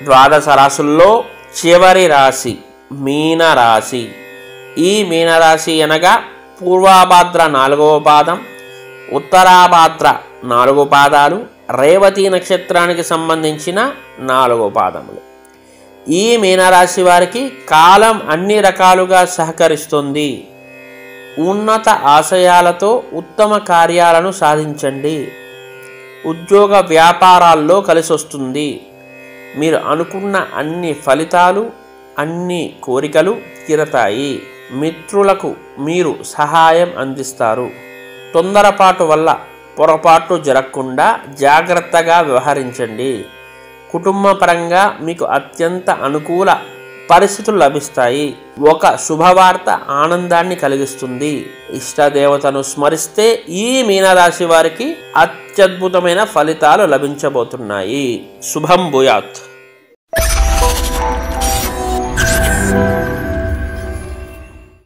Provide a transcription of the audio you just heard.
ద్వాదశ రాశుల్లో చివరి రాశి మీనరాశి ఈ మీనరాశి అనగా పూర్వాభాద్ర నాలుగవ పాదం ఉత్తరాభాద్ర నాలుగు పాదాలు రేవతి నక్షత్రానికి సంబంధించిన నాలుగు పాదములు ఈ మీనరాశి వారికి కాలం అన్ని రకాలుగా సహకరిస్తుంది ఉన్నత ఆశయాలతో ఉత్తమ కార్యాలను సాధించండి ఉద్యోగ వ్యాపారాల్లో కలిసి వస్తుంది మీరు అనుకున్న అన్ని ఫలితాలు అన్ని కోరికలు తీరతాయి మిత్రులకు మీరు సహాయం అందిస్తారు తొందరపాటు వల్ల పొరపాట్లు జరగకుండా జాగ్రత్తగా వ్యవహరించండి కుటుంబ పరంగా మీకు అత్యంత అనుకూల పరిస్థితులు లభిస్తాయి ఒక శుభవార్త ఆనందాన్ని కలిగిస్తుంది ఇష్టదేవతను స్మరిస్తే ఈ మీనరాశి వారికి అత్యద్భుతమైన ఫలితాలు లభించబోతున్నాయి శుభం భూయాత్